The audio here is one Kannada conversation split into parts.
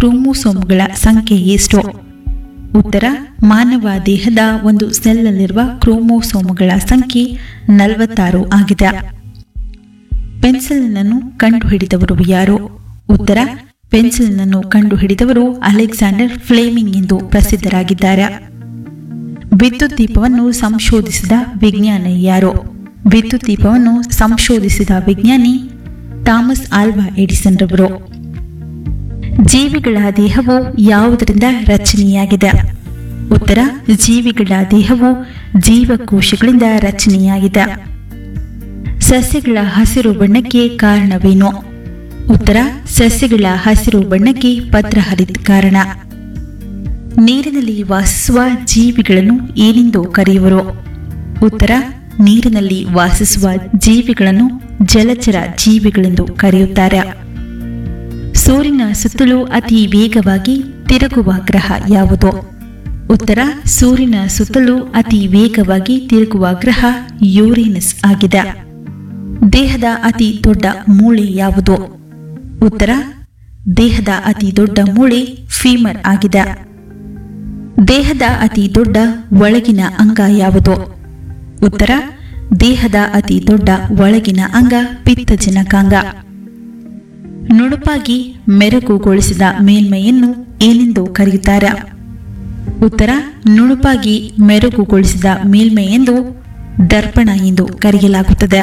ಕ್ರೋಮೋಸೋಮ್ಗಳ ಸಂಖ್ಯೆ ಎಷ್ಟು ಉತ್ತರ ಮಾನವ ದೇಹದ ಒಂದು ಸೆಲ್ನಲ್ಲಿರುವ ಕ್ರೋಮೋಸೋಮ್ಗಳ ಸಂಖ್ಯೆ ನಲವತ್ತಾರು ಆಗಿದೆ ಪೆನ್ಸಿಲಿನನ್ನು ಕಂಡುಹಿಡಿದವರು ಯಾರು ಉತ್ತರ ಪೆನ್ಸಿಲಿನನ್ನು ಕಂಡುಹಿಡಿದವರು ಅಲೆಕ್ಸಾಂಡರ್ ಫ್ಲೇಮಿಂಗ್ ಎಂದು ಪ್ರಸಿದ್ಧರಾಗಿದ್ದಾರೆ ವಿದ್ಯುತ್ ದೀಪವನ್ನು ಸಂಶೋಧಿಸಿದ ವಿಜ್ಞಾನಿ ಯಾರು ವಿದ್ಯುತ್ ದೀಪವನ್ನು ಸಂಶೋಧಿಸಿದ ವಿಜ್ಞಾನಿ ಥಾಮಸ್ ಆಲ್ವಾ ಎಡಿಸನ್ ರವರು ಜೀವಿಗಳ ದೇಹವು ಯಾವುದರಿಂದ ರಚನೆಯಾಗಿದೆ ಉತ್ತರ ಜೀವಿಗಳ ದೇಹವು ಜೀವಕೋಶಗಳಿಂದ ರಚನೆಯಾಗಿದೆ ಸಸ್ಯಗಳ ಹಸಿರು ಬಣ್ಣಕ್ಕೆ ಕಾರಣವೇನು ಉತ್ತರ ಸಸ್ಯಗಳ ಹಸಿರು ಬಣ್ಣಕ್ಕೆ ಪತ್ರಹರಿತ ಕಾರಣ ನೀರಿನಲ್ಲಿ ವಾಸಿಸುವ ಜೀವಿಗಳನ್ನು ಏನೆಂದು ಕರೆಯುವರು ಉತ್ತರ ನೀರಿನಲ್ಲಿ ವಾಸಿಸುವ ಜೀವಿಗಳನ್ನು ಜಲಚರ ಜೀವಿಗಳೆಂದು ಕರೆಯುತ್ತಾರೆ ಸೂರ್ಯನ ಸುತ್ತಲೂ ಅತಿ ವೇಗವಾಗಿ ತಿರುಗುವ ಗ್ರಹ ಯಾವುದು ಉತ್ತರ ಸೂರ್ಯನ ಸುತ್ತಲೂ ಅತಿ ವೇಗವಾಗಿ ತಿರುಗುವ ಗ್ರಹ ಯೂರೇನಸ್ ಆಗಿದೆ ದೇಹದ ಅತಿ ದೊಡ್ಡ ಮೂಳೆ ಯಾವುದು ಉತ್ತರ ದೇಹದ ಅತಿ ದೊಡ್ಡ ಮೂಳೆ ಫೀಮರ್ ಆಗಿದೆ ದೇಹದ ಅತಿ ದೊಡ್ಡ ಒಳಗಿನ ಅಂಗ ಯಾವುದು ಉತ್ತರ ದೇಹದ ಅತಿ ದೊಡ್ಡ ಒಳಗಿನ ಅಂಗ ಪಿತ್ತಜನಕಾಂಗ ನುಣುಪಾಗಿ ಮೆರುಗುಗೊಳಿಸಿದ ಮೇಲ್ಮೈಯನ್ನು ಏನೆಂದು ಕರೆಯುತ್ತಾರೆ ಉತ್ತರ ನುಣುಪಾಗಿ ಮೆರುಗುಗೊಳಿಸಿದ ಮೇಲ್ಮೈ ಎಂದು ದರ್ಪಣ ಎಂದು ಕರೆಯಲಾಗುತ್ತದೆ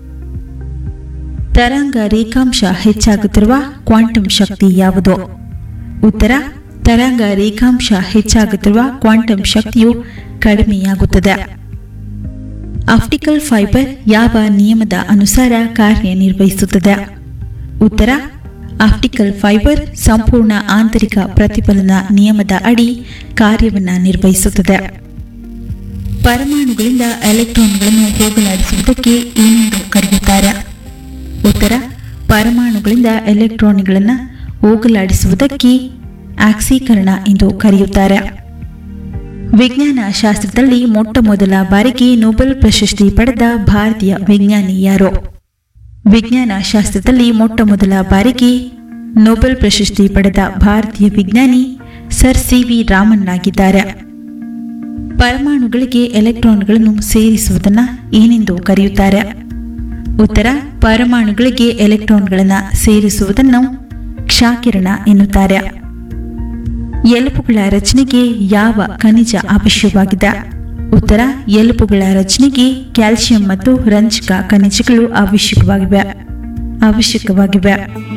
ತರಂಗ ರೇಖಾಂಶ ಹೆಚ್ಚಾಗುತ್ತಿರುವ ಕ್ವಾಂಟಮ್ ಶಕ್ತಿ ಯಾವುದು ಉತ್ತರ ತರಂಗ ರೇಖಾಂಶ ಹೆಚ್ಚಾಗುತ್ತಿರುವ ಕ್ವಾಂಟಮ್ ಶಕ್ತಿಯು ಕಡಿಮೆಯಾಗುತ್ತದೆ ಆಪ್ಟಿಕಲ್ ಫೈಬರ್ ಯಾವ ನಿಯಮದ ಅನುಸಾರ ಕಾರ್ಯನಿರ್ವಹಿಸುತ್ತದೆ ಉತ್ತರ ಆಪ್ಟಿಕಲ್ ಫೈಬರ್ ಸಂಪೂರ್ಣ ಆಂತರಿಕ ಪ್ರತಿಫಲನ ನಿಯಮದ ಅಡಿ ಕಾರ್ಯವನ್ನು ನಿರ್ವಹಿಸುತ್ತದೆ ಪರಮಾಣುಗಳಿಂದ ಎಲೆಕ್ಟ್ರಾನ್ಗಳನ್ನು ಹೋಗಲಾಡಿಸುವುದಕ್ಕೆ ಏನೆಂದು ಕರೆಯುತ್ತಾರೆ ಉತ್ತರ ಪರಮಾಣುಗಳಿಂದ ಎಲೆಕ್ಟ್ರಾನ್ಗಳನ್ನು ಹೋಗಲಾಡಿಸುವುದಕ್ಕೆ ಆಕ್ಸೀಕರಣ ಎಂದು ಕರೆಯುತ್ತಾರೆ ವಿಜ್ಞಾನ ಶಾಸ್ತ್ರದಲ್ಲಿ ಮೊಟ್ಟ ಮೊದಲ ಬಾರಿಗೆ ನೊಬೆಲ್ ಪ್ರಶಸ್ತಿ ಪಡೆದ ಭಾರತೀಯ ವಿಜ್ಞಾನಿ ಯಾರು ವಿಜ್ಞಾನ ಶಾಸ್ತ್ರದಲ್ಲಿ ಮೊಟ್ಟ ಮೊದಲ ಬಾರಿಗೆ ನೊಬೆಲ್ ಪ್ರಶಸ್ತಿ ಪಡೆದ ಭಾರತೀಯ ವಿಜ್ಞಾನಿ ಸರ್ ಸಿ ವಿ ರಾಮನ್ ಆಗಿದ್ದಾರೆ ಪರಮಾಣುಗಳಿಗೆ ಎಲೆಕ್ಟ್ರಾನ್ಗಳನ್ನು ಸೇರಿಸುವುದನ್ನು ಏನೆಂದು ಕರೆಯುತ್ತಾರೆ ಉತ್ತರ ಪರಮಾಣುಗಳಿಗೆ ಎಲೆಕ್ಟ್ರಾನ್ಗಳನ್ನು ಸೇರಿಸುವುದನ್ನು ಕ್ಷಾಕಿರಣ ಎನ್ನುತ್ತಾರೆ ಎಲುಬುಗಳ ರಚನೆಗೆ ಯಾವ ಖನಿಜ ಅವಶ್ಯವಾಗಿದೆ ಉತ್ತರ ಎಲುಬುಗಳ ರಚನೆಗೆ ಕ್ಯಾಲ್ಸಿಯಂ ಮತ್ತು ರಂಜಕ ಖನಿಜಗಳು ಅವಶ್ಯಕವಾಗಿವೆ ಅವಶ್ಯಕವಾಗಿವೆ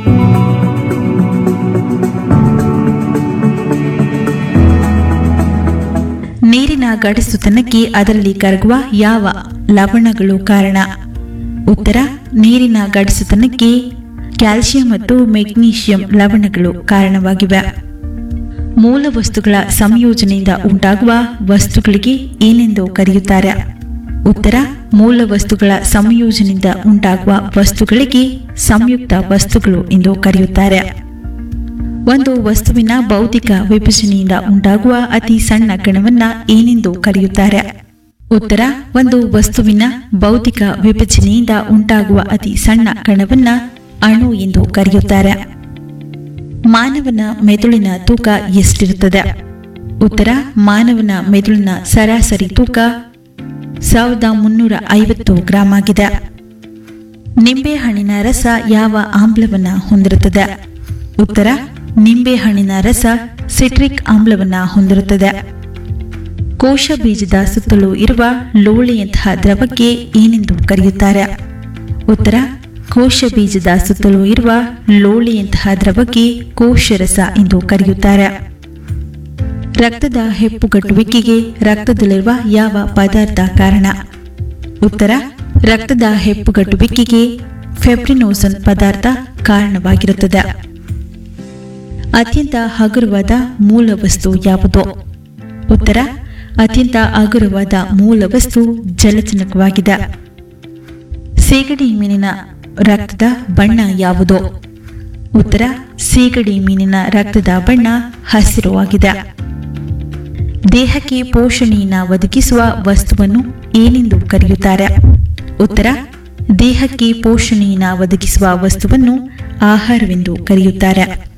ನೀರಿನ ಗಡಸುತನಕ್ಕೆ ಅದರಲ್ಲಿ ಕರಗುವ ಯಾವ ಲವಣಗಳು ಕಾರಣ ಉತ್ತರ ನೀರಿನ ಗಡಸುತನಕ್ಕೆ ಕ್ಯಾಲ್ಸಿಯಂ ಮತ್ತು ಮೆಗ್ನೀಷಿಯಂ ಲವಣಗಳು ಕಾರಣವಾಗಿವೆ ಮೂಲ ವಸ್ತುಗಳ ಸಂಯೋಜನೆಯಿಂದ ಉಂಟಾಗುವ ವಸ್ತುಗಳಿಗೆ ಏನೆಂದು ಕರೆಯುತ್ತಾರೆ ಉತ್ತರ ಮೂಲ ವಸ್ತುಗಳ ಸಂಯೋಜನೆಯಿಂದ ಉಂಟಾಗುವ ವಸ್ತುಗಳಿಗೆ ಸಂಯುಕ್ತ ವಸ್ತುಗಳು ಎಂದು ಕರೆಯುತ್ತಾರೆ ಒಂದು ವಸ್ತುವಿನ ಭೌತಿಕ ವಿಭಜನೆಯಿಂದ ಉಂಟಾಗುವ ಅತಿ ಸಣ್ಣ ಕಣವನ್ನ ಏನೆಂದು ಕರೆಯುತ್ತಾರೆ ಉತ್ತರ ಒಂದು ವಸ್ತುವಿನ ಭೌತಿಕ ವಿಭಜನೆಯಿಂದ ಉಂಟಾಗುವ ಅತಿ ಸಣ್ಣ ಕಣವನ್ನ ಅಣು ಎಂದು ಕರೆಯುತ್ತಾರೆ ಮಾನವನ ಮೆದುಳಿನ ತೂಕ ಎಷ್ಟಿರುತ್ತದೆ ಉತ್ತರ ಮಾನವನ ಮೆದುಳಿನ ಸರಾಸರಿ ತೂಕ ಸಾವಿರದ ಮುನ್ನೂರ ಐವತ್ತು ಗ್ರಾಂ ಆಗಿದೆ ನಿಂಬೆಹಣ್ಣಿನ ರಸ ಯಾವ ಆಮ್ಲವನ್ನ ಹೊಂದಿರುತ್ತದೆ ಉತ್ತರ ನಿಂಬೆಹಣ್ಣಿನ ರಸ ಸಿಟ್ರಿಕ್ ಆಮ್ಲವನ್ನ ಹೊಂದಿರುತ್ತದೆ ಕೋಶ ಬೀಜದ ಸುತ್ತಲೂ ಇರುವ ಲೋಳೆಯಂತಹ ದ್ರವಕ್ಕೆ ಏನೆಂದು ಕರೆಯುತ್ತಾರೆ ಉತ್ತರ ಕೋಶ ಬೀಜದ ಸುತ್ತಲೂ ಇರುವ ಲೋಳೆಯಂತಹ ದ್ರವಕ್ಕೆ ಕೋಶರಸ ಎಂದು ಕರೆಯುತ್ತಾರೆ ರಕ್ತದ ಹೆಪ್ಪುಗಟ್ಟುವಿಕೆಗೆ ರಕ್ತದಲ್ಲಿರುವ ಯಾವ ಪದಾರ್ಥ ಕಾರಣ ಉತ್ತರ ರಕ್ತದ ಹೆಪ್ಪುಗಟ್ಟುವಿಕೆಗೆ ಫೆಬ್ರಿನೋಸನ್ ಪದಾರ್ಥ ಕಾರಣವಾಗಿರುತ್ತದೆ ಅತ್ಯಂತ ಹಗುರವಾದ ಮೂಲ ವಸ್ತು ಯಾವುದು ಉತ್ತರ ಅತ್ಯಂತ ಹಗುರವಾದ ಮೂಲ ವಸ್ತು ಜಲಜನಕವಾಗಿದೆ ಸೀಗಡಿ ಮೀನಿನ ರಕ್ತದ ಬಣ್ಣ ಯಾವುದು ಉತ್ತರ ಸೀಗಡಿ ಮೀನಿನ ರಕ್ತದ ಬಣ್ಣ ಹಸಿರು ಆಗಿದೆ ದೇಹಕ್ಕೆ ಪೋಷಣೆಯನ್ನು ಒದಗಿಸುವ ವಸ್ತುವನ್ನು ಏನೆಂದು ಕರೆಯುತ್ತಾರೆ ಉತ್ತರ ದೇಹಕ್ಕೆ ಪೋಷಣೆಯನ್ನು ಒದಗಿಸುವ ವಸ್ತುವನ್ನು ಆಹಾರವೆಂದು ಕರೆಯುತ್ತಾರೆ